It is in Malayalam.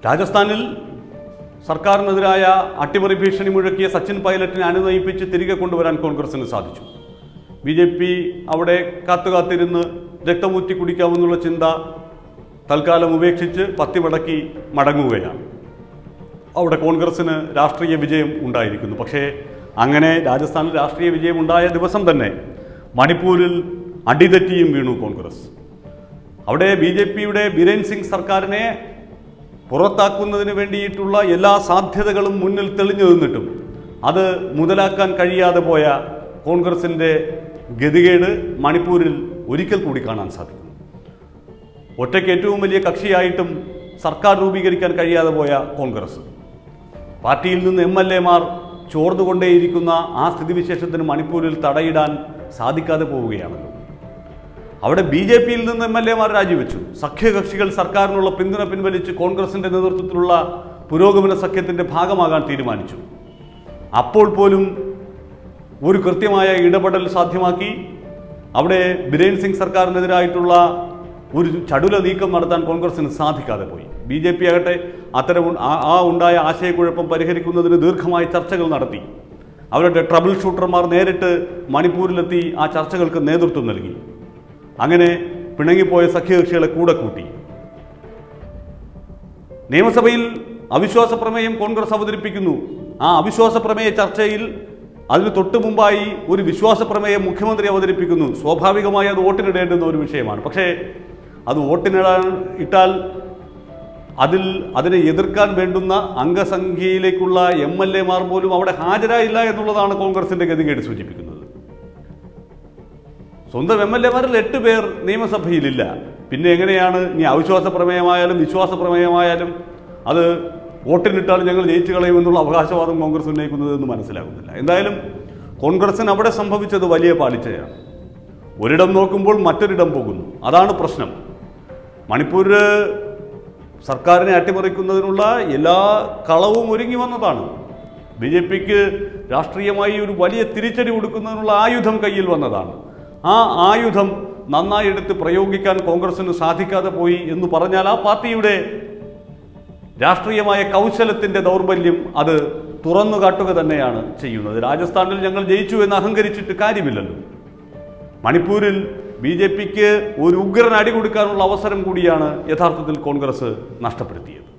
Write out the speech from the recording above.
രാജസ്ഥാനിൽ സർക്കാരിനെതിരായ അട്ടിമറി ഭീഷണി മുഴക്കിയ സച്ചിൻ പൈലറ്റിനെ അനുനയിപ്പിച്ച് തിരികെ കൊണ്ടുവരാൻ കോൺഗ്രസിന് സാധിച്ചു ബി ജെ പി അവിടെ കാത്തുകാത്തിരുന്ന് രക്തമൂറ്റി കുടിക്കാമെന്നുള്ള ചിന്ത തൽക്കാലം ഉപേക്ഷിച്ച് പത്തിമടക്കി മടങ്ങുകയാണ് അവിടെ കോൺഗ്രസിന് രാഷ്ട്രീയ വിജയം ഉണ്ടായിരിക്കുന്നു പക്ഷേ അങ്ങനെ രാജസ്ഥാനിൽ രാഷ്ട്രീയ വിജയം ഉണ്ടായ ദിവസം തന്നെ മണിപ്പൂരിൽ അടിതെറ്റിയും വീണു കോൺഗ്രസ് അവിടെ ബി ജെ പിയുടെ ബിരേൻ സിംഗ് സർക്കാരിനെ പുറത്താക്കുന്നതിന് വേണ്ടിയിട്ടുള്ള എല്ലാ സാധ്യതകളും മുന്നിൽ തെളിഞ്ഞു നിന്നിട്ടും അത് മുതലാക്കാൻ കഴിയാതെ പോയ കോൺഗ്രസിൻ്റെ ഗതികേട് മണിപ്പൂരിൽ ഒരിക്കൽ കൂടി കാണാൻ സാധിക്കുന്നു ഒറ്റയ്ക്ക് ഏറ്റവും വലിയ കക്ഷിയായിട്ടും സർക്കാർ രൂപീകരിക്കാൻ കഴിയാതെ പോയ കോൺഗ്രസ് പാർട്ടിയിൽ നിന്ന് എം എൽ എമാർ ചോർന്നുകൊണ്ടേയിരിക്കുന്ന ആ സ്ഥിതിവിശേഷത്തിന് മണിപ്പൂരിൽ തടയിടാൻ സാധിക്കാതെ പോവുകയാണല്ലോ അവിടെ ബി ജെ പിയിൽ നിന്ന് എം എൽ എമാർ രാജിവെച്ചു സഖ്യകക്ഷികൾ സർക്കാരിനുള്ള പിന്തുണ പിൻവലിച്ച് കോൺഗ്രസിന്റെ നേതൃത്വത്തിലുള്ള പുരോഗമന സഖ്യത്തിന്റെ ഭാഗമാകാൻ തീരുമാനിച്ചു അപ്പോൾ പോലും ഒരു കൃത്യമായ ഇടപെടൽ സാധ്യമാക്കി അവിടെ ബിരേൻ സിംഗ് സർക്കാരിനെതിരായിട്ടുള്ള ഒരു ചടുല നീക്കം നടത്താൻ കോൺഗ്രസിന് സാധിക്കാതെ പോയി ബി ജെ പി ആകട്ടെ അത്തരം ഉ- ആ- ആ ഉണ്ടായ ആശയക്കുഴപ്പം പരിഹരിക്കുന്നതിന് ദീർഘമായ ചർച്ചകൾ നടത്തി അവരുടെ ട്രബിൾ ഷൂട്ടർമാർ നേരിട്ട് മണിപ്പൂരിലെത്തി ആ ചർച്ചകൾക്ക് നേതൃത്വം നൽകി അങ്ങനെ പിണങ്ങിപ്പോയ സഖ്യകക്ഷികളെ കൂടെ കൂട്ടി നിയമസഭയിൽ അവിശ്വാസ പ്രമേയം കോൺഗ്രസ് അവതരിപ്പിക്കുന്നു ആ അവിശ്വാസ പ്രമേയ ചർച്ചയിൽ അതിന് തൊട്ടു മുമ്പായി ഒരു വിശ്വാസ പ്രമേയം മുഖ്യമന്ത്രി അവതരിപ്പിക്കുന്നു സ്വാഭാവികമായി അത് വോട്ടിനിടേണ്ടുന്ന ഒരു വിഷയമാണ് പക്ഷേ അത് വോട്ടിനിടാൻ ഇട്ടാൽ അതിൽ അതിനെ എതിർക്കാൻ വേണ്ടുന്ന അംഗസംഖ്യയിലേക്കുള്ള എം എൽ എമാർ പോലും അവിടെ ഹാജരായില്ല എന്നുള്ളതാണ് കോൺഗ്രസിന്റെ ഗതികേട് സൂചിപ്പിക്കുന്നത് സ്വന്തം എം എൽ എമാരിൽ എട്ട് പേർ നിയമസഭയിലില്ല പിന്നെ എങ്ങനെയാണ് ഇനി അവിശ്വാസ പ്രമേയമായാലും വിശ്വാസ പ്രമേയമായാലും അത് വോട്ടിനിട്ടാൽ ഞങ്ങൾ ജയിച്ചു കളയുമെന്നുള്ള അവകാശവാദം കോൺഗ്രസ് ഉന്നയിക്കുന്നത് എന്ന് മനസ്സിലാകുന്നില്ല എന്തായാലും കോൺഗ്രസിന് അവിടെ സംഭവിച്ചത് വലിയ പാളിച്ചയാണ് ഒരിടം നോക്കുമ്പോൾ മറ്റൊരിടം പോകുന്നു അതാണ് പ്രശ്നം മണിപ്പൂരിൽ സർക്കാരിനെ അട്ടിമറിക്കുന്നതിനുള്ള എല്ലാ കളവും ഒരുങ്ങി വന്നതാണ് ബി ജെ പിക്ക് രാഷ്ട്രീയമായി ഒരു വലിയ തിരിച്ചടി കൊടുക്കുന്നതിനുള്ള ആയുധം കയ്യിൽ വന്നതാണ് ആ ആയുധം നന്നായി എടുത്ത് പ്രയോഗിക്കാൻ കോൺഗ്രസിന് സാധിക്കാതെ പോയി എന്ന് പറഞ്ഞാൽ ആ പാർട്ടിയുടെ രാഷ്ട്രീയമായ കൗശലത്തിന്റെ ദൗർബല്യം അത് തുറന്നു കാട്ടുക തന്നെയാണ് ചെയ്യുന്നത് രാജസ്ഥാനിൽ ഞങ്ങൾ ജയിച്ചു എന്ന് അഹങ്കരിച്ചിട്ട് കാര്യമില്ലല്ലോ മണിപ്പൂരിൽ ബി ജെ പിക്ക് ഒരു ഉഗ്രൻ അടി കൊടുക്കാനുള്ള അവസരം കൂടിയാണ് യഥാർത്ഥത്തിൽ കോൺഗ്രസ് നഷ്ടപ്പെടുത്തിയത്